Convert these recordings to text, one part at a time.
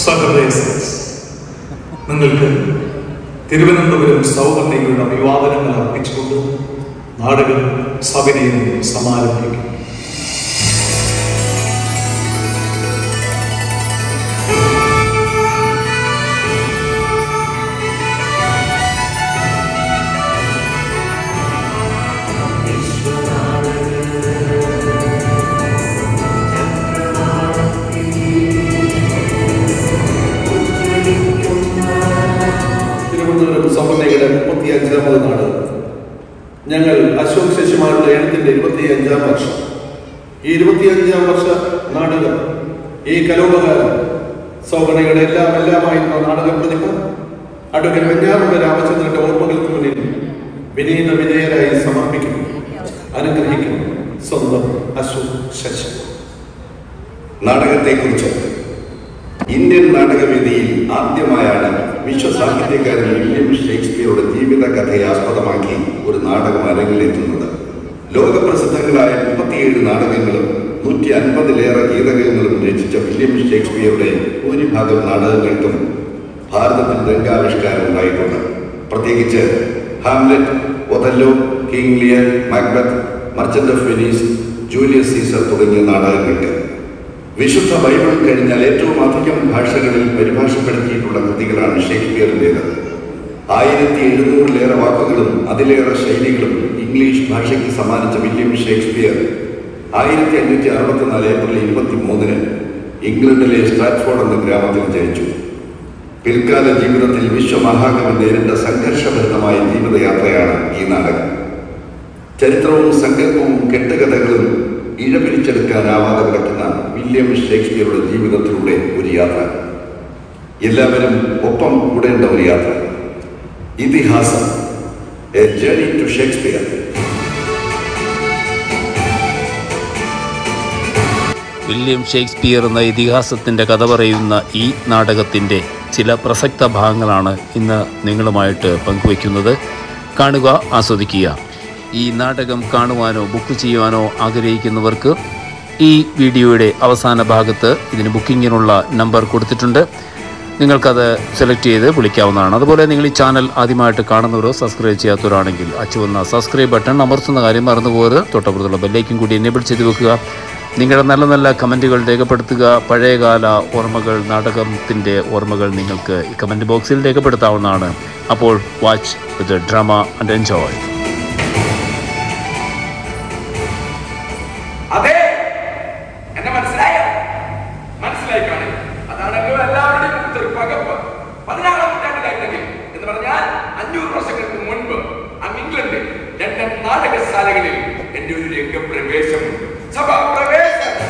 സഹൃദയസൻസ് നിങ്ങൾക്ക് തിരുവനന്തപുരം സൗഹൃദങ്ങളുടെ അഭിവാദനങ്ങൾ അർപ്പിച്ചുകൊണ്ട് നാടകം സവിനയം സമാരംഭിക്കും തിരുവനന്തപുരം സമന്വയയുടെ മുപ്പത്തി അഞ്ചാമത് നാടകം ഞങ്ങൾ അശോക് ശശിമാരുടെ എഴുത്തിന്റെ ഇരുപത്തി അഞ്ചാം വർഷം ഈ ഇരുപത്തി അഞ്ചാം വർഷ നാടകം ഈ കലോപകാലം സൗഗണയുടെ എല്ലാം എല്ലാമായിരുന്ന നാടക പ്രതിഭ അഡ്വക്കറ്റ് വെഞ്ഞാറുള്ള രാമചന്ദ്രന്റെ ഓർമ്മകൾക്ക് മുന്നിൽ വിനീത വിജയരായി സമർപ്പിക്കുന്നു അനുഗ്രഹിക്കുന്നു സ്വന്തം അശോക് ശശി നാടകത്തെക്കുറിച്ച് ഇന്ത്യൻ നാടകവേദിയിൽ ആദ്യമായാണ് വിശ്വസാഹിത്യകാരൻ വില്യം ഷേക്സ്പിയറുടെ ജീവിത കഥയെ ആസ്പദമാക്കി ഒരു നാടകം അരങ്ങിലെത്തുന്നത് ലോകപ്രസിദ്ധങ്ങളായ മുപ്പത്തിയേഴ് നാടകങ്ങളും നൂറ്റി അൻപതിലേറെ ഗീതകങ്ങളും രചിച്ച വില്യം ഷേക്സ്പിയറുടെ ഭൂരിഭാഗം നാടകങ്ങൾക്കും ഭാരതത്തിൽ രംഗാവിഷ്കാരം ഉണ്ടായിട്ടുണ്ട് പ്രത്യേകിച്ച് Hamlet Othello King Lear Macbeth Merchant of Venice Julius Caesar തുടങ്ങിയ നാടകങ്ങൾക്ക് വിശുദ്ധ ബൈബിൾ കഴിഞ്ഞാൽ ഏറ്റവും അധികം ഭാഷകളിൽ പരിഭാഷപ്പെടുത്തിയിട്ടുള്ള കൃതികളാണ് ഷേക്സ്പിയറിൻ്റേത് ആയിരത്തി എഴുന്നൂറിലേറെ വാക്കുകളും അതിലേറെ ശൈലികളും ഇംഗ്ലീഷ് ഭാഷയ്ക്ക് സമ്മാനിച്ച വില്യം ഷേക്സ്പിയർ ആയിരത്തി അഞ്ഞൂറ്റി അറുപത്തിനാല് ഏപ്രിൽ ഇരുപത്തി മൂന്നിന് ഇംഗ്ലണ്ടിലെ സ്ട്രാറ്റ്ഫോർഡ് എന്ന ഗ്രാമത്തിൽ ജനിച്ചു പിൽക്കാല ജീവിതത്തിൽ വിശ്വമഹാകവി നേരിട്ട സംഘർഷഭരിതമായ ജീവിതയാത്രയാണ് ഈ നാടകം ചരിത്രവും സങ്കല്പവും കെട്ടുകഥകളും ഇഴപിരിച്ചെടുക്കാനാവാതെ കിടക്കുന്ന വില്യം ഷേക്സ്പിയറുടെ ജീവിതത്തിലൂടെ ഒരു യാത്ര എല്ലാവരും ഒപ്പം കൂടേണ്ട ഒരു യാത്ര ഇതിഹാസം a journey to Shakespeare William Shakespeare എന്ന ഇതിഹാസത്തിൻ്റെ കഥ പറയുന്ന ഈ നാടകത്തിൻ്റെ ചില പ്രസക്ത ഭാഗങ്ങളാണ് ഇന്ന് നിങ്ങളുമായിട്ട് പങ്കുവയ്ക്കുന്നത് കാണുക ആസ്വദിക്കുക ഈ നാടകം കാണുവാനോ ബുക്ക് ചെയ്യുവാനോ ആഗ്രഹിക്കുന്നവർക്ക് ഈ വീഡിയോയുടെ അവസാന ഭാഗത്ത് ഇതിന് ബുക്കിങ്ങിനുള്ള നമ്പർ കൊടുത്തിട്ടുണ്ട് നിങ്ങൾക്കത് സെലക്ട് ചെയ്ത് വിളിക്കാവുന്നതാണ് അതുപോലെ നിങ്ങൾ ഈ ചാനൽ ആദ്യമായിട്ട് കാണുന്നവരോ സബ്സ്ക്രൈബ് ചെയ്യാത്തവരാണെങ്കിൽ അച്ചുവന്ന സബ്സ്ക്രൈബ് ബട്ടൺ അമർത്തുന്ന കാര്യം മറന്നുപോകരുത് തൊട്ടപ്പുറത്തുള്ള ബെല്ലേക്കും കൂടി എനേബിൾ ചെയ്ത് വെക്കുക നിങ്ങളുടെ നല്ല നല്ല കമൻറ്റുകൾ രേഖപ്പെടുത്തുക പഴയകാല ഓർമ്മകൾ നാടകത്തിൻ്റെ ഓർമ്മകൾ നിങ്ങൾക്ക് ഈ കമൻറ്റ് ബോക്സിൽ രേഖപ്പെടുത്താവുന്നതാണ് അപ്പോൾ watch with drama and enjoy അതെ എന്നെ മനസ്സിലായോ മനസ്സിലായി കാണും അതാണല്ലോ എല്ലാവരുടെയും ഒരു പകപ്പ് പതിനാറാം നൂറ്റാണ്ടിലായിരുന്നെങ്കിൽ എന്ന് പറഞ്ഞാൽ അഞ്ഞൂറ് വർഷങ്ങൾക്ക് മുൻപ് അങ്ങ് ഇംഗ്ലണ്ടിൽ ലണ്ടൻ നാടകശാലകളിൽ എന്റെ ഒരു രംഗപ്രവേശം സഭാപ്രവേശം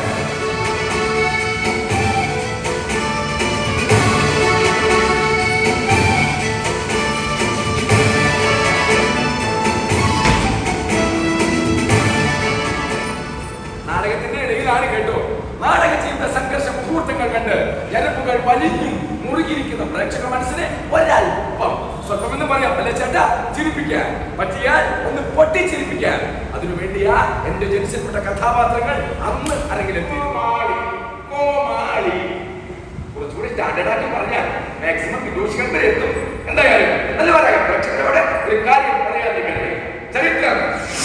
നാടകത്തിന്റെ ഇടയിലാണ് കേട്ടോ നാടക ജീവിത സംഘർഷ മുഹൂർത്തങ്ങൾ കണ്ട് ഞരമ്പുകൾ വലിഞ്ഞും മുറുകിയിരിക്കുന്ന പ്രേക്ഷക മനസ്സിനെ ഒരൽപ്പം സ്വന്തമെന്ന് പറയാം അല്ലെ ചേട്ടാ ചിരിപ്പിക്കാൻ പറ്റിയാൽ ഒന്ന് പൊട്ടിച്ചിരിപ്പിക്കാൻ അതിനു വേണ്ടിയാ എന്റെ ജനിച്ചപ്പെട്ട കഥാപാത്രങ്ങൾ അന്ന് അരങ്ങിലെത്തി കോമാളി കോമാളി കുറച്ചുകൂടി സ്റ്റാൻഡേർഡ് ആക്കി പറഞ്ഞാൽ മാക്സിമം വിദൂഷികൾ വരെ എത്തും എന്തായാലും നല്ല പറയാം പ്രേക്ഷകരോട് ഒരു കാര്യം പറയാതിരിക്കട്ടെ ചരിത്രം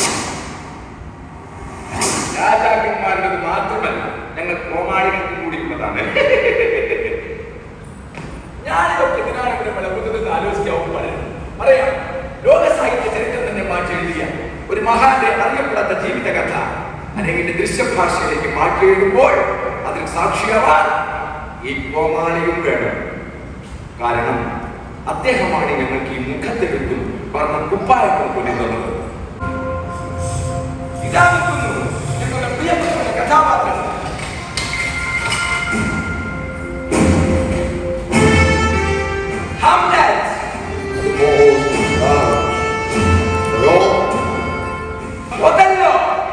രാജാക്കന്മാരുടേത് മാത്രമല്ല ഞങ്ങൾ കോമാളികൾക്കും കൂടി ഉള്ളതാണ് ഞാനിതൊക്കെ ഇതിനാണ് ഇവിടെ വിളമ്പുന്നത് ആലോചിക്കാവും പറയാം പറയാം ലോക സാഹിത്യ ചരിത്രം തന്നെ മാറ്റി എഴുതിയ ഒരു മഹാന്റെ അറിയപ്പെടാത്ത ജീവിത കഥ അല്ലെങ്കിൽ ദൃശ്യഭാഷയിലേക്ക് മാറ്റി എഴുതുമ്പോൾ അതിൽ സാക്ഷിയാവാൻ ഈ കോമാളിയും വേണം കാരണം അദ്ദേഹമാണ് ഞങ്ങൾക്ക് ഈ മുഖത്തെടുത്തും പറഞ്ഞ കുപ്പായത്തും കൊണ്ടുവന്നത് ഇതാ നിൽക്കുന്നു ഞങ്ങളുടെ പ്രിയപ്പെട്ട കഥാപാത്രം Hamlet. Othello.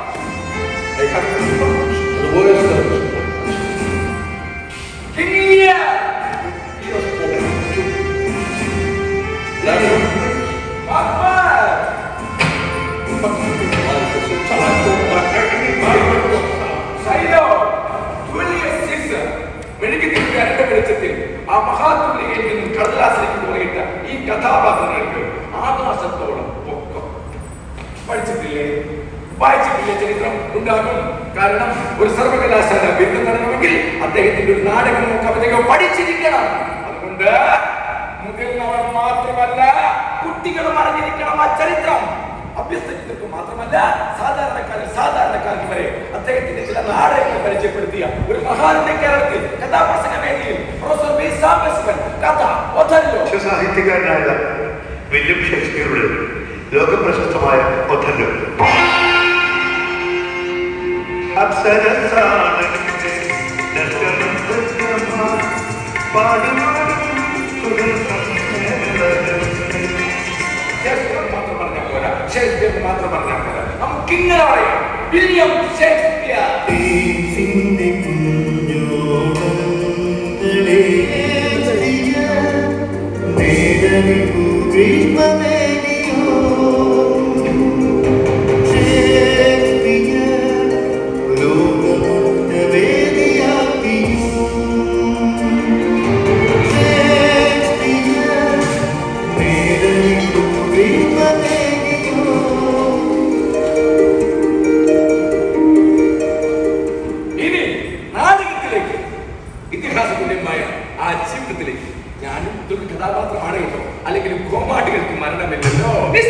King Lear. Macbeth. ആ മഹാതുല്യയിൽ നിന്നും കടലാസിലേക്ക് പോയിട്ട് ഈ കഥാപാത്രങ്ങൾക്ക് ആകാശത്തോളം പൊക്കം പഠിച്ചിട്ടില്ലേ വായിച്ചിട്ടില്ലേ ചരിത്രം ഉണ്ടാകും കാരണം ഒരു സർവകലാശാല ബിരുദം നേടണമെങ്കിൽ അദ്ദേഹത്തിന്റെ ഒരു നാടകമോ കവിതയോ പഠിച്ചിരിക്കണം അതുകൊണ്ട് മുതിർന്നവർ മാത്രമല്ല കുട്ടികളും അറിഞ്ഞിരിക്കണം ആ ചരിത്രം അഭ്യസ്തർക്ക് മാത്രമല്ല സാധാരണക്കാരിൽ സാധാരണക്കാർക്ക് വരെ അദ്ദേഹത്തിന്റെ ചില നാടകങ്ങൾ പരിചയപ്പെടുത്തിയ ഒരു മഹാനുണ്ട് കേരളത്തിൽ കഥാപ്രസംഗ വേദിയിൽ പ്രൊഫസർ ബി സാംബശിവൻ കഥ ഒഥല്ലോ സാഹിത്യകാരനായ വില്യം ഷേക്സ്പിയറുടെ ലോകപ്രശസ്തമായ ഒഥല്ലോ അപ്സരസാണ് ഷേക്സ്പിയർ മാത്രം പറഞ്ഞാൽ പോരാ ഷേക്സ്പിയർ മാത്രം പറഞ്ഞാൽ പോരാ നമുക്ക് ഇങ്ങനെ പറയാം വില്യം ഷേക്സ്പിയർ ഇനി നാടകത്തിലേക്ക് ഇതിഹാസ തുല്യമായ ആ ജീവിതത്തിലേക്ക് ഞാനും ഇതൊരു കഥാപാത്രമാണ് കേട്ടോ അല്ലെങ്കിൽ കോമാടികൾക്ക് മരണമില്ലല്ലോ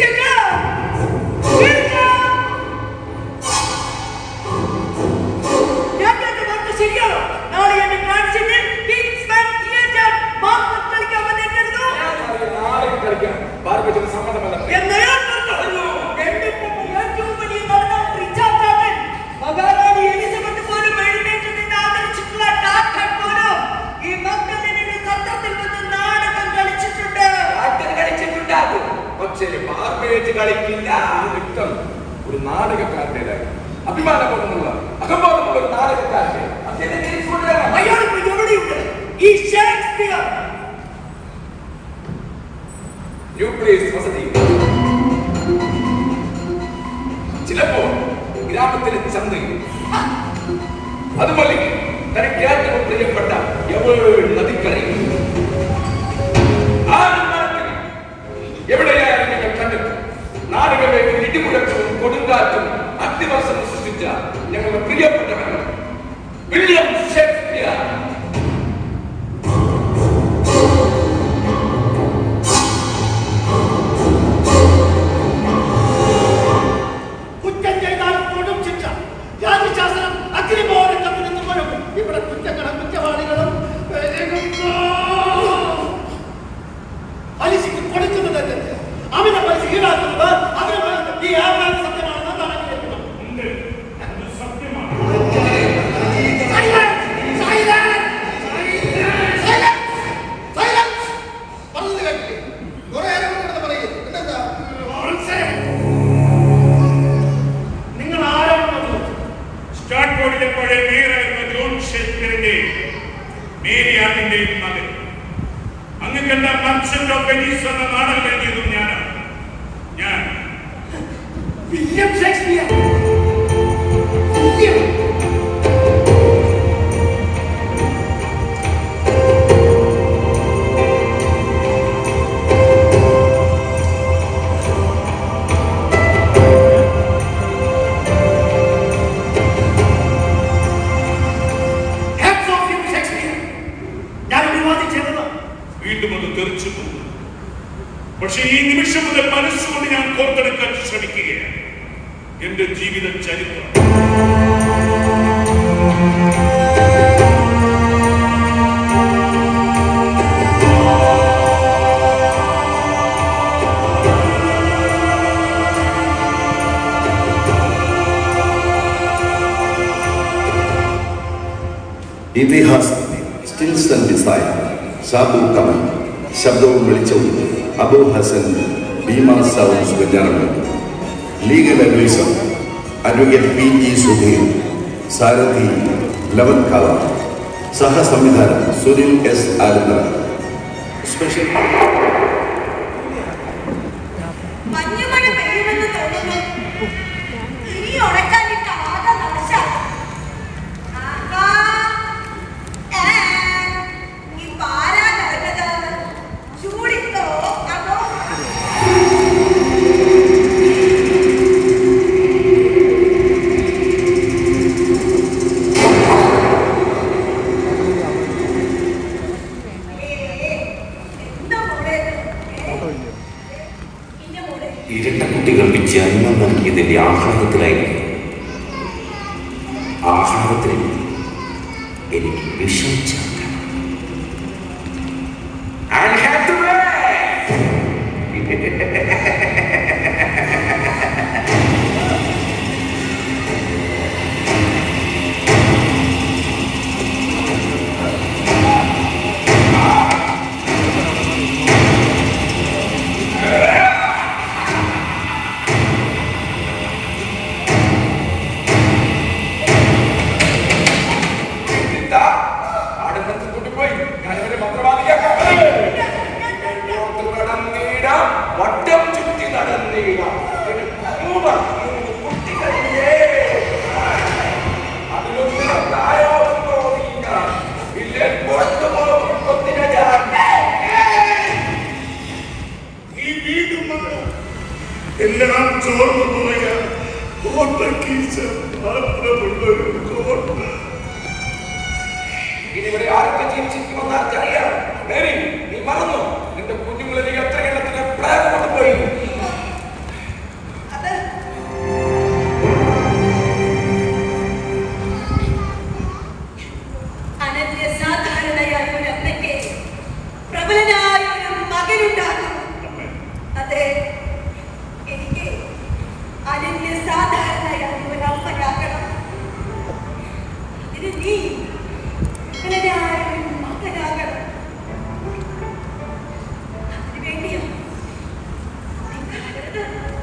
ഞാൻ കേട്ട വാർത്ത ശരിയാണോ? നാളെ എന്നെ കാണിച്ചിട്ട് കിങ്സ്മാൻ തിയേറ്റർ മാർക്കറ്റ് കളിക്കാൻ വന്നിട്ടുണ്ടോ? ഞാൻ അറിയാം, നാടകം കളിക്കാൻ പാർവതിക്ക് സമ്മതമല്ല എന്ന് ഞാൻ പറഞ്ഞു. എന്റെ മുമ്പിൽ ഏറ്റവും വലിയ നടൻ റിച്ചാർഡ് ടാറ്റൻ. മഹാറാണി എലിസബത്ത് പോലും എഴുന്നേറ്റ് നിന്ന് ആദരിച്ചിട്ടുള്ള ടാറ്റൻ പോലും ഈ മക്കളിന്റെ സത്രത്തിൽ വന്ന് നാടകം കളിച്ചിട്ടുണ്ട് പാട്ടിന് കളിച്ചിട്ടുണ്ടാകും പക്ഷേ പാർവേജ് കളിക്കില്ല നൃത്തം ഒരു നാടകക്കാരൻ്റെതായി അഭിമാനബോധമുള്ള അഹംബോധമുള്ള ഒരു നാടകക്കാരന്റെ അദ്ദേഹത്തെ തിരിച്ചു കൊണ്ടുവരണം അയാൾ ഇപ്പൊ എവിടെയുണ്ട് ഈ ഷേക്സ്പിയർ ന്യൂ പ്ലേസ് വസതി ചിലപ്പോൾ ഗ്രാമത്തിലെ ചന്തയിൽ അതുമല്ലെങ്കിൽ തനിക്ക് ഏറ്റവും പ്രിയപ്പെട്ട എവൾ നദിക്കരയിൽ ആ നിർമ്മാണത്തിൽ എവിടെയായാലും നിങ്ങൾ കണ്ടെത്തും നാടുകളിലേക്ക് ഇടിമുഴക്കവും കൊടുങ്കാറ്റും അഗ്നിവർഷം സൃഷ്ടിച്ച ഞങ്ങളുടെ പ്രിയപ്പെട്ടവൻ വില്യം ഷേക്സ്പിയർ കുറ്റം ചെയ്താൽ കൊടും ശിക്ഷ ജാതിശാസ്ത്രം അഗ്നിമോഹനം കമ്മിൽ വരും ഇവിടെ കുറ്റങ്ങളും കുറ്റവാളികളും പെരുകുന്നു. പലിശയ്ക്ക് കൊടുക്കുന്നത് തെറ്റ്. അവനെ പലിശ ഈടാക്കുന്നത് അവനെ പലിശ ഈ ആവരണം സത്യമാണെന്ന് പറഞ്ഞിരിക്കുന്നു Silence! Silence! Silence! Silence! പറഞ്ഞത് കേട്ടില്ലേ? കുറേ നേരം കൊണ്ടിരുന്ന് പറയും. പിന്നെന്താ? Nonsense! നിങ്ങൾ ആരാണെന്ന് സ്റ്റാൻഫോർഡിലെ പഴയ മേയറായിരുന്ന ജോൺ ഷേക്സ്പിയറിന്റെ മേരിയാട്ടിന്റെയും മകൻ അങ്ങ് കണ്ട മർച്ചന്റ് ഓഫ് വെനീസ് എന്ന നാടകം എഴുതിയതും ഞാനാണ് ഞാൻ William Shakespeare William Hats off you, Shakespeare. ഞാൻ വിവാദം ചെയ്തത് വീണ്ടും അത് തെറിച്ചു പോകും പക്ഷേ ഈ നിമിഷം മുതൽ മനസ്സുകൊണ്ട് ഞാൻ കോർത്തെടുക്കാൻ ശ്രമിക്കുകയാണ് എന്റെ ജീവിത ചരിത്രം ഇതിഹാസം stills and design Shabu Kamal ശബ്ദവും വെളിച്ചവും Abu Hasan Bheema sounds Venjaramma legal adviser advocate P G Sudheer സാരഥി ലവൻ കാവ സഹസംവിധാനം സുനിൽ എസ് ആലന്തര സ്പെഷ്യൽ മഞ്ഞുമഴ പെയ്യുമെന്ന് തോന്നുന്നു ഇനി ഉണക്കാനിട്ട് ആകെ നാശം. ആഹാ. ഏ, ഇപ്പൊ ആരാ ആഹ്ലാദത്തിലായിരിക്കും ആഹ്ലാദത്തിൽ എനിക്ക് വിഷം ചേർക്കണം I'll have to wait. ഇതാ, ആടുന്നത്ത് കൊണ്ടുപോയി ഞാനിവരെ മന്ത്രവാദിയാക്കാം. എങ്ങോട്ട് നടന്നീടാ, വട്ടം ചുറ്റി നടന്നീടാ. ഒരു മൂന്ന് മൂന്ന് കുട്ടികളില്ലേ? അതിലൊന്ന് പ്രായമെന്നോ നീങ്ങ. ഇല്ലേ, കൊണ്ടുപോകും കൊത്തിനെ ഞാൻ. നീ വീണ്ടും വന്നു എല്ലാം ചോർന്നു പോയ കോട്ടക്കീശ മാത്രമുള്ള ഒരു കോട്ട ഇനി ഇവിടെ ആരൊക്കെ ജീവിച്ചിരിക്കുമെന്ന് ആർക്കറിയാം മേരി നീ മറന്നു നിന്റെ കുഞ്ഞുങ്ങളെ നീ എത്ര എണ്ണത്തിന് പ്ലാൻ കൊണ്ടുപോയി അത് അനന്യ സാധാരണയായ ഒരു അമ്മയ്ക്ക് പ്രബലനായ ഒരു മകനുണ്ടാകും അതെ എനിക്ക് അനന്യ സാധാരണയായ ഒരു അമ്മയാകണം ഇതിന് നീ പ്രബലനായ ഒരു മകനാകണം അതിനു വേണ്ടിയോ നീ കരട്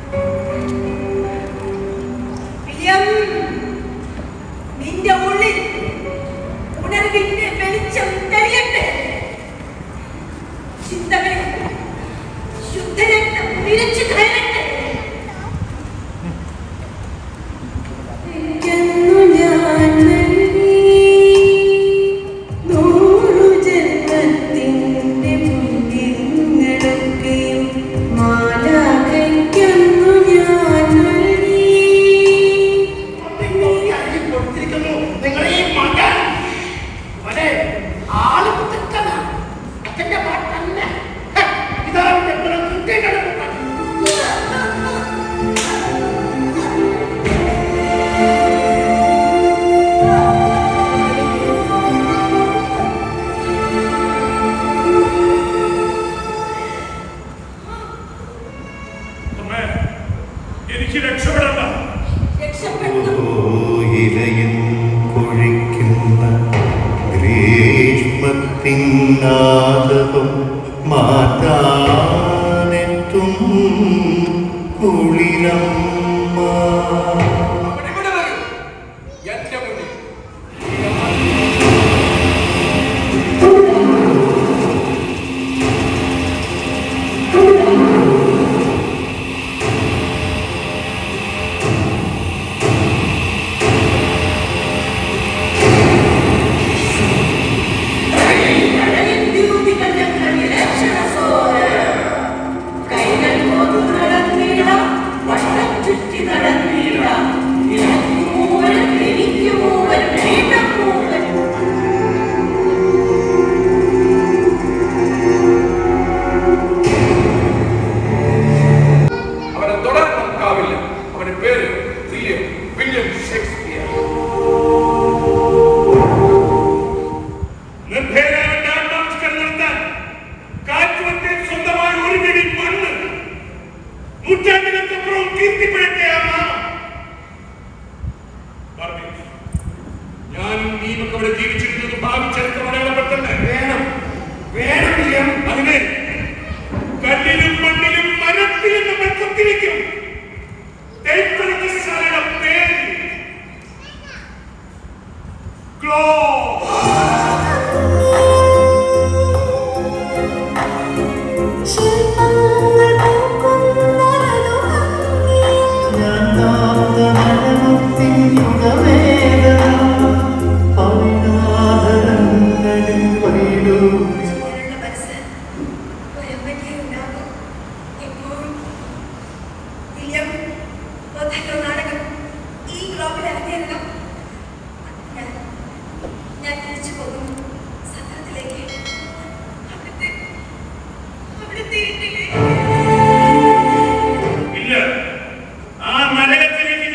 വില്യം, നിന്റെ ഉള്ളിൽ ഉണർവിന്റെ വെളിച്ചം തെളിയട്ടെ ചിന്തകൾ ശുദ്ധരക്തം വിരച്ചു കയറട്ടെ എന്നു ഞാൻ നൽകി നൂറു ജന്മത്തിന്റെ പുണ്യങ്ങളൊക്കെയും മാലാഖയ്ക്കെന്നു ഞാൻ നൽകി കൊടുത്തിരിക്കുന്നു നിങ്ങളുടെ ഈ മകൻ അവനെ ആള് പുത്തനാ അച്ഛന്റെ പാട്ടല്ല ഹെ, ഇതാണ് ഞങ്ങളെ കുട്ടികളുടെ അമ്മേ എനിക്ക് രക്ഷപ്പെടണ്ട രക്ഷപ്പെട്ടു ഇലയും കൊഴിക്കുന്ന ഗ്രീഷ്മത്തിനാദവും മാറ്റാനെത്തും കുളിരമ്മ അവൻ ഇവിടെ വരൂ എന്റെ മുന്നിൽ കൈകൾ പോന്നു നടന്നിടാം വട്ടം ചുറ്റി നടന്നിടാം എനിക്ക് മൂവൻ എനിക്ക് മൂവൻ വീണ്ടും മൂവൻ അവനെ തൊടാൻ നമുക്കാവില്ല അവന്റെ പേര് വില്യം വില്യം ഷേക്സ്പിയർ നിർഭയരായ ആത്മാവിഷ്കരണം നടത്താൻ കാറ്റുവത്തെ സ്വന്തമായി ഒരു പിടി മണ്ണ് നൂറ്റാണ്ടുകൾക്കപ്പുറം കീർത്തിപ്പെടട്ടെ ആ നാമം ബാർബി, ഞാനും നീയൊക്കെ അവിടെ ജീവിച്ചിരുന്നത് ഭാവി ചരിത്രം അടയാളപ്പെടുത്തണ്ടേ വേണം വേണം വില്യം അതിനെ കല്ലിലും മണ്ണിലും മരത്തിലും നമ്മൾ കുത്തിവെക്കും തേൽപ്പലകശാലയുടെ പേര് ക്ലോ ഞാൻ കാത്ത മരണത്തിൻ യുഗവേദന പവിഴാധരങ്ങളിൽ വൈഡൂ ഇതുപോലുള്ള മനസ്സ് ഒരമ്മയ്ക്ക് ഉണ്ടാകും എപ്പോഴും വില്യം ഒഥല്ലോ നാടകം ഈ ഗ്ലോബിൽ ഇറങ്ങിയല്ലോ ഞാൻ ഞാൻ തിരിച്ചു പോകുന്നു സത്രത്തിലേക്ക് അവിടുത്തെ അവിടുത്തെ വീട്ടിലേക്ക് ഇല്ല ആ നരകത്തിലേക്ക്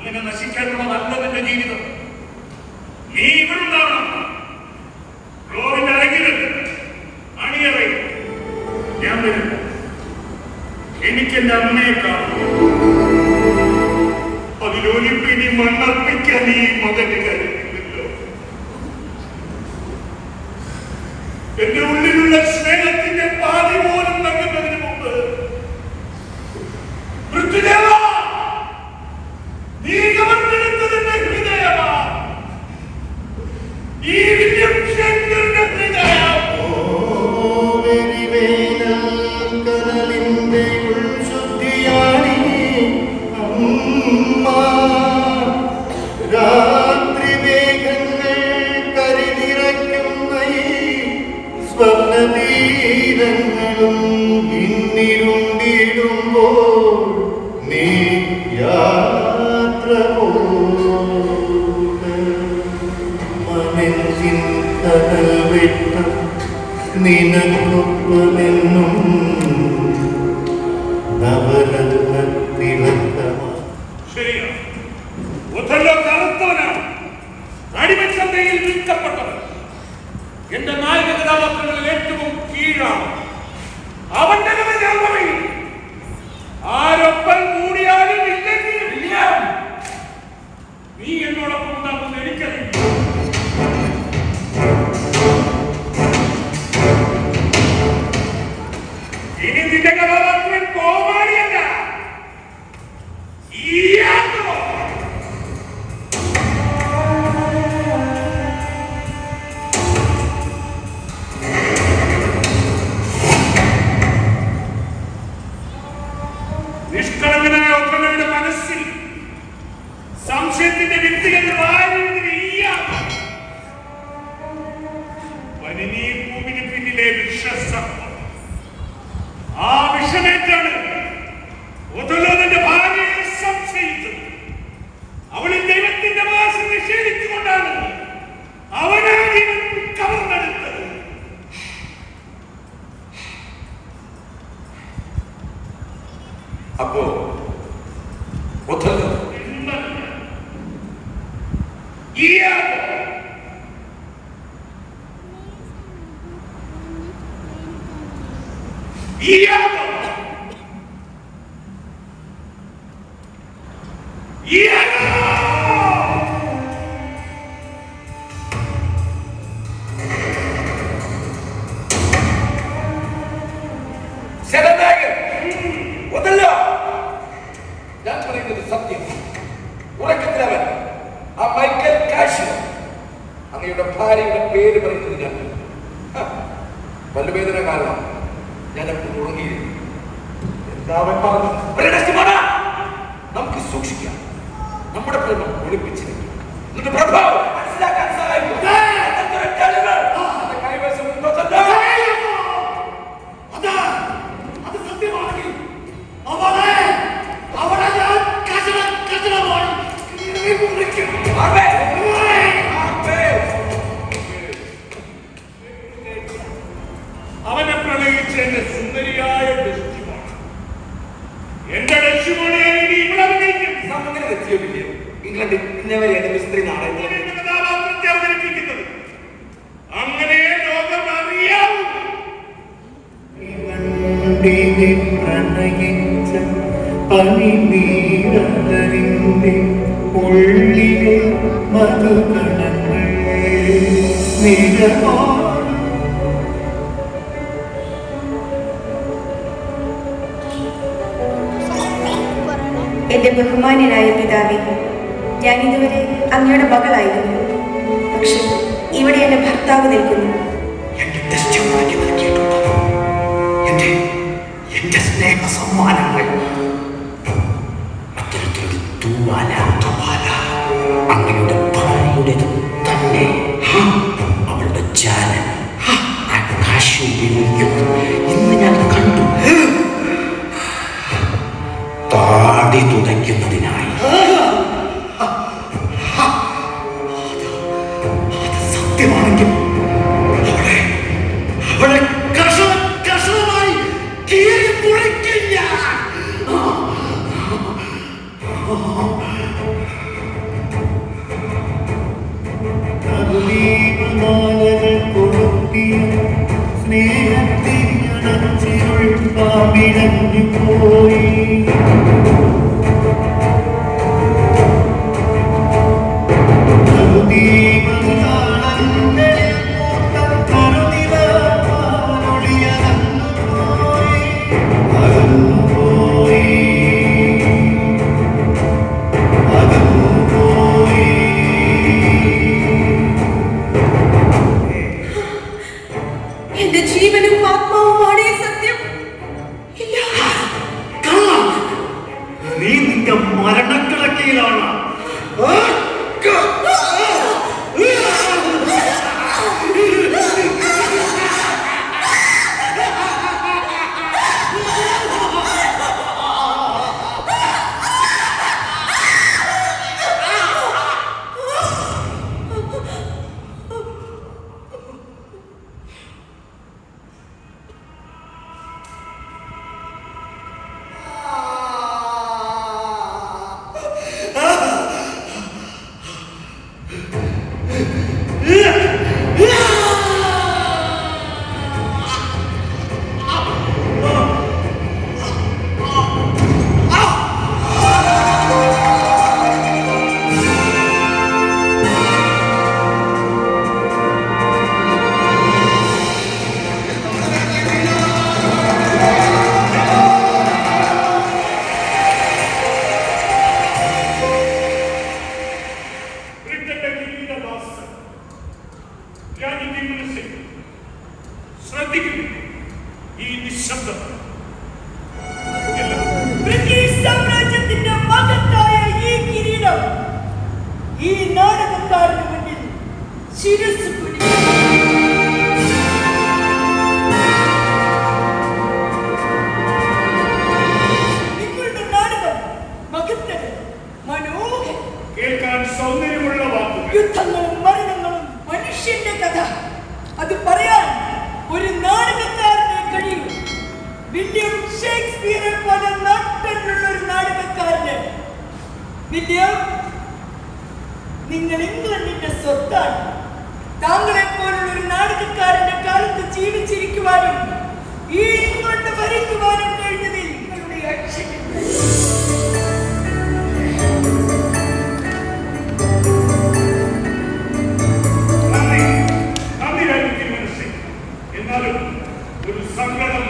അങ്ങനെ നശിക്കാനുള്ളതല്ല നിന്റെ ജീവിതം നീ ഇവിടുണ്ടാവണം റോഡിന്റെ അരങ്ങിൽ അണിയറയിൽ ഞാൻ വരും എനിക്ക് എന്റെ അമ്മയെ കാണും അതിലൊലിപ്പ് ഇനി മണ്ണർപ്പിക്കാൻ ഈ മകന് കഴിയുന്നില്ലോ എന്റെ ഉള്ളിലുള്ള സ്നേഹത്തിന്റെ പാതി പോലും നൽകുന്നതിന് മുമ്പ് മൃത്യുദേവ നീ കവർന്നെടുത്തതിന്റെ ഹൃദയമാ ഈ വില്യം ശങ്കറിന്റെ ഹൃദയം കടലിന്റെ ഉൾശുദ്ധിയാണി അമ്മ രാത്രി മേഘങ്ങൾ കരിനിറയ്ക്കുന്ന ഈ സ്വപ്നതീരങ്ങളും ഇന്നിരുണ്ടിടുമ്പോൾ നീ യാത്ര പോക മനസ്സിൻ കടൽ വെട്ടം നിനക്കൊപ്പമെന്നും നവരത്ന തിളക്കമാ ശരിയാ ഒഥല്ലോ കറുത്തവനാണ് അടിമച്ചന്തയിൽ വിൽക്കപ്പെട്ടവൻ എന്റെ നായക കഥാപാത്രങ്ങളിൽ ഏറ്റവും കീഴാണ് അവന്റെ കഥ ഞാൻ പറയും ആരൊപ്പം കൂടിയാലും ഇല്ലെങ്കിലും ഇല്ല നീ എന്നോടൊപ്പം ഉണ്ടാകുന്ന എനിക്കറിയില്ല ഇനി നിന്റെ കഥാപാത്രം കോമാളിയല്ല ഇയാളോ നിഷ്കളങ്കനായ ഒപ്പനയുടെ മനസ്സിൽ സംശയത്തിന്റെ വ്യക്തിഗത പനിനീർ ഭൂമിന് പിന്നിലെ വിഷസർപ്പം ആ വിഷമേറ്റാണ് ഒതലോന്റെ ഭാര്യയെ സംശയിച്ചത് അവളിൽ ദൈവത്തിന്റെ വാസ നിഷേധിച്ചുകൊണ്ടാണ് അവനാകിവൻ കവർന്നെടുത്തത് അപ്പോ ഒഥല്ലോ ഇയാളോ ഇയാളോ ഇയാളോ ശരനായകൻ ഒതല്ല ഞാൻ പറയുന്നത് സത്യം ഉറക്കത്തിലവൻ ആ മൈക്കൽ കാശ് അങ്ങയുടെ ഭാര്യയുടെ പേര് പറയുന്നത് ഞാൻ ഹ, പല്ലുവേദന കാരണം ഞാൻ എപ്പോഴും ഉറങ്ങിയിരുന്നു എന്താ അവൻ പറഞ്ഞത് ഒരു രഹസ്യമാണ് നമുക്ക് സൂക്ഷിക്കാം നമ്മുടെ പ്രേമം ഒളിപ്പിച്ചിരിക്കും എന്നിട്ട് പ്രഭാവം മനസ്സിലാക്കാൻ സഹായിക്കും അങ്ങനത്തെ ഒരു തെളിവ് എന്റെ കൈവശം ഉണ്ടോ തന്നെ? അതാ അത് സത്യമാണെങ്കിൽ അവളെ അവളെ ഞാൻ കഷണ കഷണമായി മുറിക്കും ആമേൻ. ആമേൻ. അവനെ പ്രണയിച്ച എന്റെ സുന്ദരിയായ ഡെസ്റ്റിമോൺ എന്റെ ഡെസ്റ്റിമോണെ ഇനി ഇവിടെ അഭിനയിക്കും സമനില തെറ്റിയോട്ടില്ലേ ഇംഗ്ലണ്ടിൽ ഇന്നേ വരെ എന്റെ മിസ്ത്രി നാടകത്തിൽ എന്റെ കഥാപാത്രത്തെ അവതരിപ്പിക്കുന്നത് അങ്ങനെ ലോകം അറിയാവൂ കണ്ടിനെ പ്രണയിച്ച പനിനീരറിന്റെ ഉള്ളിലെ മധുകണങ്ങൾ നിരമാണ് എന്റെ ബഹുമാന്യനായ പിതാവേ ഞാൻ ഇതുവരെ അങ്ങയുടെ മകളായിരുന്നു പക്ഷെ ഇവിടെ എന്റെ ഭർത്താവ് നിൽക്കുന്നു എന്റെ ദൃശ്യമാക്കി നൽകിയിട്ടുള്ളത് എന്റെ എന്റെ സ്നേഹ സമ്മാനങ്ങൾ അത്തരത്തിലൊരു തൂവാല തൂവാല അങ്ങയുടെ ഭാര്യയുടേത് തന്നെ ഹാ, അവളുടെ ജാലൻ ഹാ, ആകാശം ഉപയോഗിക്കുന്നു ഇന്ന് ഞാൻ കണ്ടു താടി തുടയ്ക്കുന്നതിനായി അത് സത്യമാണെങ്കിൽ അവളെ അവളെ കഷണ കഷണമായി കീറി മുറിക്കും ഞാൻ മാലകൾ കൊളുത്തിയ സ്നേഹത്തിരിയണച്ചിരുൾ പാവിഴഞ്ഞു പോയി എന്റെ ജീവനും ആത്മാവുമാണ് ഈ സത്യം ഇല്ല നീ നിന്റെ മരണക്കിടക്കയിലാണ് ബ്രിട്ടന്റെ കിരീടദാസൻ രാജ്യത്തെ മനസ്സിൽ ശ്രദ്ധിക്കുന്നു ഈ നിശബ്ദത ബ്രിട്ടീഷ് സാമ്രാജ്യത്തിന്റെ മകത്തായ ഈ കിരീടം ഈ നാടകക്കാരന് മുന്നിൽ ശിരസ് കുനിച്ചു. നിങ്ങളുടെ നാടകം മകത്തത് മനോഹരം കേൾക്കാൻ സൗന്ദര്യമുള്ള വാക്കുകൾ യുദ്ധങ്ങളും മരണങ്ങളും മനുഷ്യന്റെ കഥ അത് പറയാൻ ഒരു നാടകക്കാരനെ കഴിയും വില്യം ഷേക്സ്പിയറെ പോലെ നാട്ടിലുള്ള ഒരു നാടകക്കാരന് വില്യം നിങ്ങൾ ഇംഗ്ലണ്ടിന്റെ സ്വത്താണ് താങ്കളെ പോലുള്ള ഒരു നാടകക്കാരന്റെ കാലത്ത് ജീവിച്ചിരിക്കുവാനും ഈ ഇംഗ്ലണ്ട് ഭരിക്കുവാനും കഴിഞ്ഞതിൽ നിങ്ങളുടെ അക്ഷരം നന്ദി നന്ദി രാജ്യത്തെ മനസ്സിൽ എന്നാലും ഒരു സങ്കടം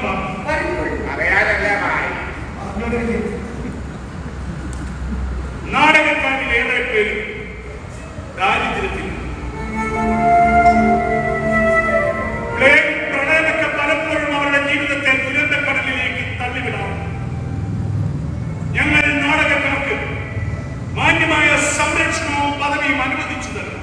നാടകക്കാരിലേറെ പേര് ദാരിദ്ര്യത്തിൽ പ്ലേഗ് പ്രളയമൊക്കെ പലപ്പോഴും അവരുടെ ജീവിതത്തെ ദുരന്തക്കടലിലേക്ക് തള്ളിവിടാം ഞങ്ങൾ നാടകക്കാർക്ക് മാന്യമായ സംരക്ഷണവും പദവിയും അനുവദിച്ചു തരണം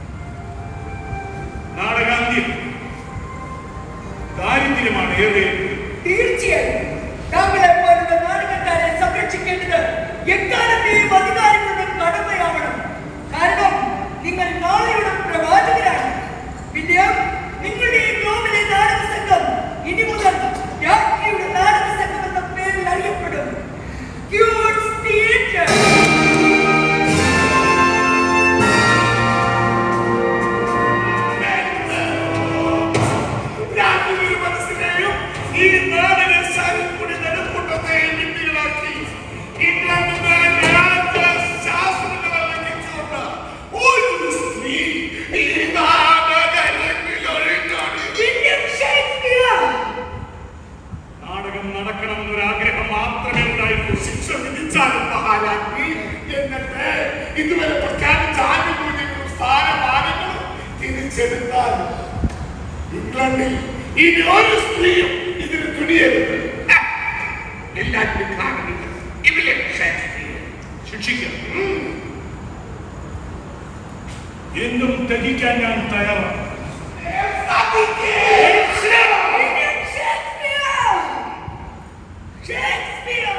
നാടകാന്ത്യം ദാരിദ്ര്യമാണ് ഏറെ തീർച്ചയായും താങ്കളെ പോലുള്ള നാടകക്കാരെ സംരക്ഷിക്കേണ്ടത് എക്കാലത്തെയും അധികാരികളുടെ കടമയാവണം കാരണം നിങ്ങൾ നാളെയുടെ പ്രവാചകരാണ് വില്യം നിങ്ങളുടെ ഈ ഗ്ലോബിലെ നാടക സംഘം ഇനി മുതൽ രാജ്ഞിയുടെ നാടക സംഘം എന്ന പേരിൽ അറിയപ്പെടും ക്യൂട്സ് തിയേറ്റർ രാജ്ഞിയുടെ മനസ്സിനെയും ഈ നാടക സാഹിത്യയുടെ നെടുക്കൂട്ടത്തെയും ഭിത്തികളാക്കി ഇംഗ്ലണ്ടിന്റെ രാജശാസ്ത്രങ്ങളെ ലംഘിച്ചുകൊണ്ട് ഒരു സ്ത്രീ ഈ നാടകരംഗിൽ ഒഴുകാണ്. വില്യം ഷേക്സ്പിയർ നാടകം നടക്കണമെന്നൊരു ആഗ്രഹം മാത്രമേ ഉണ്ടായിട്ടു ശിക്ഷ വിധിച്ചാലും മഹാരാജ്ഞി എന്നിട്ട് ഇതുവരെ പ്രഖ്യാപിച്ച ആനുകൂല്യങ്ങളും സ്ഥാനമാനങ്ങളും തിരിച്ചെടുത്താൽ ഇംഗ്ലണ്ടിൽ ഇനി ഒരു സ്ത്രീയും ഇതിന് തുനിയരുത് ഹ! എല്ലാറ്റിനും കാരണമില്ല ഇവിടെ ശിക്ഷിക്കാം ഉം. എന്തും ത്യജിക്കാൻ ഞാൻ തയ്യാറാണ് വില്യം ഷേക്സ്പിയർ ഷേക്സ്പിയർ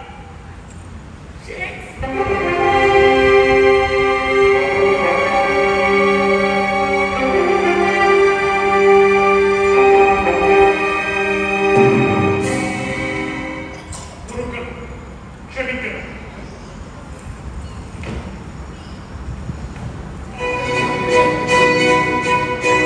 ഗുരുക്കൾ ക്ഷമിക്കണം ഷേക്സ്പിയർ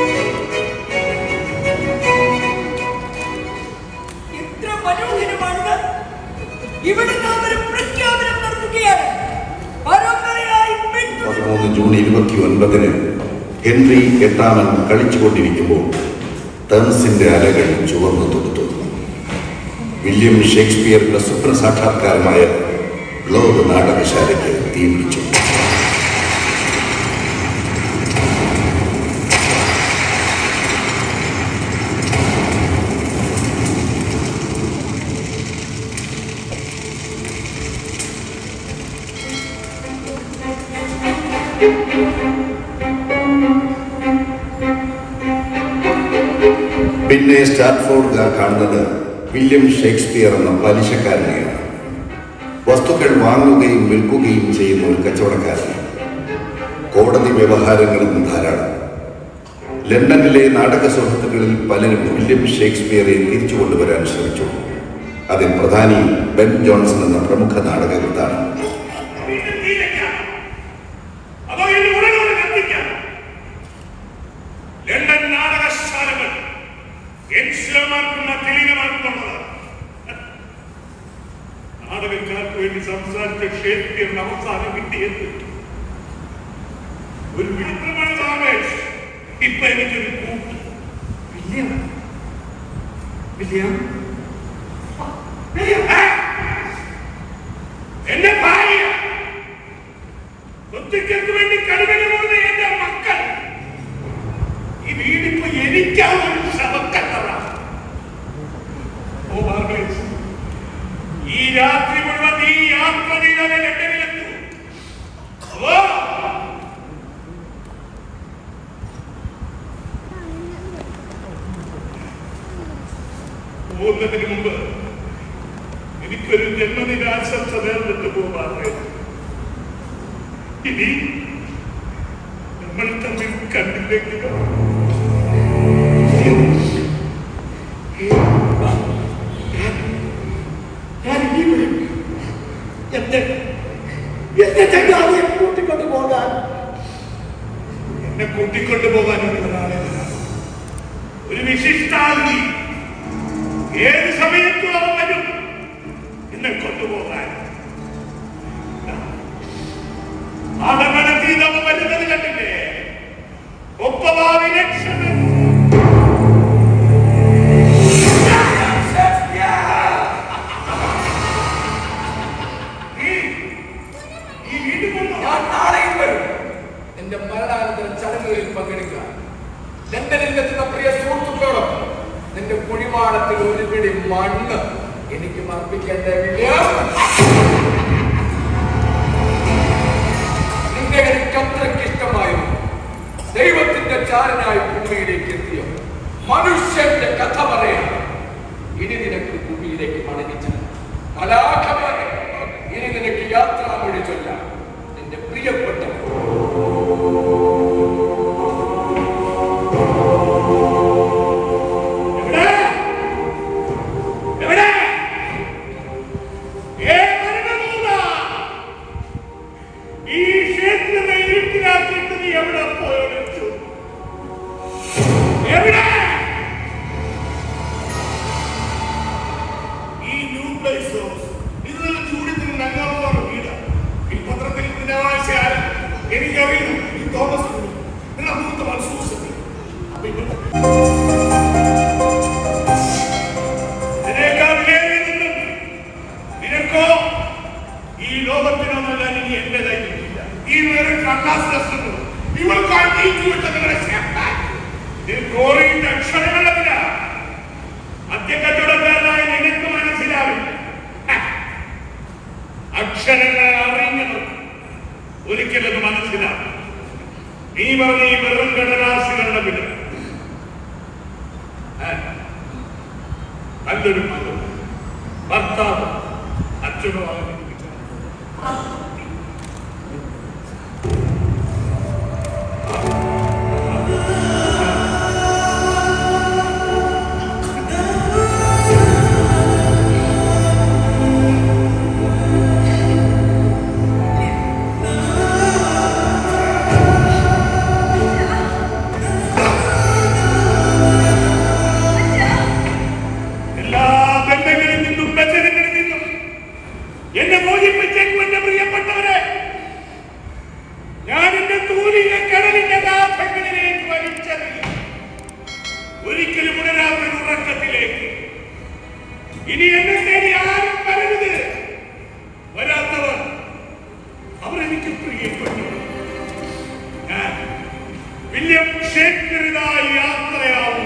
മൂന്ന് ജൂൺ ഇരുപത്തി ഒൻപതിന് ഹെൻറി എട്ടാമൻ കളിച്ചുകൊണ്ടിരിക്കുമ്പോൾ തേംസിന്റെ അലകൾ ചുവന്നു തൊടുത്തു വില്യം ഷേക്സ്പിയറിന്റെ സ്വപ്ന സാക്ഷാത്കാരമായ ഗ്ലോബ് നാടകശാലയ്ക്ക് തീപിടിച്ചു പിന്നെ സ്റ്റാറ്റ്ഫോർഡ് കാണുന്നത് വില്യം ഷേക്സ്പിയർ എന്ന പലിശക്കാരനെയാണ് വസ്തുക്കൾ വാങ്ങുകയും വിൽക്കുകയും ചെയ്യുന്ന ഒരു കച്ചവടക്കാരൻ കോടതി വ്യവഹാരങ്ങളും ധാരാളം ലണ്ടനിലെ നാടക സുഹൃത്തുക്കളിൽ പലരും വില്യം ഷേക്സ്പിയറെ തിരിച്ചു കൊണ്ടുവരാൻ ശ്രമിച്ചു അതിൽ പ്രധാനി ബെൻ ജോൺസൺ എന്ന പ്രമുഖ നാടകകൃത്താണ് വീണ്ടും തീ വെക്കാം. അതോ ഇനി ഉടനോട് കത്തിക്കാം. ലണ്ടൻ നാടകശാലകൾ എൻസിലമാർക്കും തെളിനമാർക്കുള്ളത് നാടകക്കാർക്ക് വേണ്ടി സംസാരിച്ച ഷേക്സ്പിയറിന് അവസാനം കിട്ടിയത് ഒരു വിചിത്രമായ ആവേശം ഇപ്പൊ എനിക്കൊരു കൂട്ട് വില്യം വില്യം ആ! എന്റെ ഭാര്യ ഒറ്റയ്ക്ക് വേണ്ടി കടുവകളുള്ള എന്റെ മക്കൾ ഈ വീടിപ്പോ എനിക്കാവുന്ന ശവക്കല്ലറാണ് ഓ മാർഗരറ്റ്, ഈ രാത്രി മുഴുവൻ നീ യാത്ര ചെയ്താലേ ലണ്ടനിലെത്തൂ ഓ പോകുന്നതിന് മുമ്പ് എനിക്കൊരു ജന്മദിനാശംസ നേർന്നിട്ട് പോകാറ് ഇനി നമ്മൾ തമ്മിൽ കണ്ടില്ലെങ്കിലോ ഞാൻ ഇനി വരും എന്റെ എന്റെ ചങ്ങാതിയെ കൂട്ടിക്കൊണ്ട് പോകാൻ എന്നെ കൂട്ടിക്കൊണ്ടു പോകാനുള്ളതാണ് ഒരു വിശിഷ്ടാതിഥി ഏത് സമയത്തും അവൻ വരും എന്നെ കൊണ്ടുപോകാൻ ആടമടത്തി നമ്മ വരുന്നത് കണ്ടില്ലേ ഒപ്പമാ വിലക്ഷണൻ ഈ വീട്ടിൽ കൊണ്ടോ ഞാൻ നാളെയും വരും എന്റെ മരണാനന്തര ചടങ്ങുകളിൽ പങ്കെടുക്കുക ലണ്ടനിൽ എത്തുന്ന പ്രിയ സുഹൃത്തുക്കളോടൊപ്പം നിന്റെ കുഴിമാടത്തിൽ ഒരു പിടി മണ്ണ് എനിക്ക് അർപ്പിക്കേണ്ട വില്യം നിന്നെ എനിക്ക് അത്രയ്ക്ക് ഇഷ്ടമായിരുന്നു ദൈവത്തിന്റെ ചാരനായി ഭൂമിയിലേക്ക് എത്തിയ മനുഷ്യന്റെ കഥ പറയാം ഇനി നിനക്ക് ഭൂമിയിലേക്ക് മടങ്ങിച്ചു കലാഖമാരെ ഇനി നിനക്ക് യാത്രാമൊഴി ചൊല്ലാം നിന്റെ പ്രിയപ്പെട്ട എവിടെ? എവിടെ? ഏ മരണദൂത! ഈ ക്ഷേത്രത്തെ ഇരുട്ടിലാക്കിയിട്ട് നീ എവിടെ പോയൊളിച്ചു? എവിടെ? ഈ ന്യൂ പ്ലേസ് ഹൗസ്, ഇത് നല്ല ചൂടിത്തിന് നങ്ങാവുന്ന വീട്. ഈ പത്രത്തിൽ ഇതിന്റെ ആവശ്യം എനിക്കറിയുന്നു ഈ തോമസ് കുഞ്ഞ്. നിങ്ങളുടെ മൂത്ത മകൾ സൂസൻ. പിന്നെ ഇതിനേക്കാൾ വിലയേറിയ നിന്നും നിനക്കോ ഈ ലോകത്തിനോ നൽകാൻ ഇനി എന്റേതായിട്ടില്ല ഈ വേറെ കണ്ണാസ് രസങ്ങൾ ഇവൾക്കാൾ നീക്കി വിട്ട നിങ്ങളുടെ ചേർത്താൻ കോറിയുടെ അക്ഷരങ്ങളല്ല മദ്യക്കച്ചവടക്കാരനായ നിനക്ക് മനസ്സിലാവില്ല ഹ. അക്ഷരങ്ങൾ അറിഞ്ഞവർക്ക് ഒരിക്കലത് മനസ്സിലാവും നീ പറഞ്ഞ ഈ വെറും കടലാസുകളുടെ വില ഏ? നല്ലൊരു മകൻ ഭർത്താവ് അച്ഛനോ ആയിരിക്കും എല്ലാ വലിച്ചെറിഞ്ഞ് ഒരിക്കലും ഉണരാത്ത ഒരു ഉറക്കത്തിലേക്ക് ഇനി എന്നെ തേടി ആരും വരരുത് വരാത്തവർ അവർ എനിക്ക് പ്രിയപ്പെട്ടു ഞാൻ വില്യം ഷേക്സ്പിയറിനായി യാത്രയാവും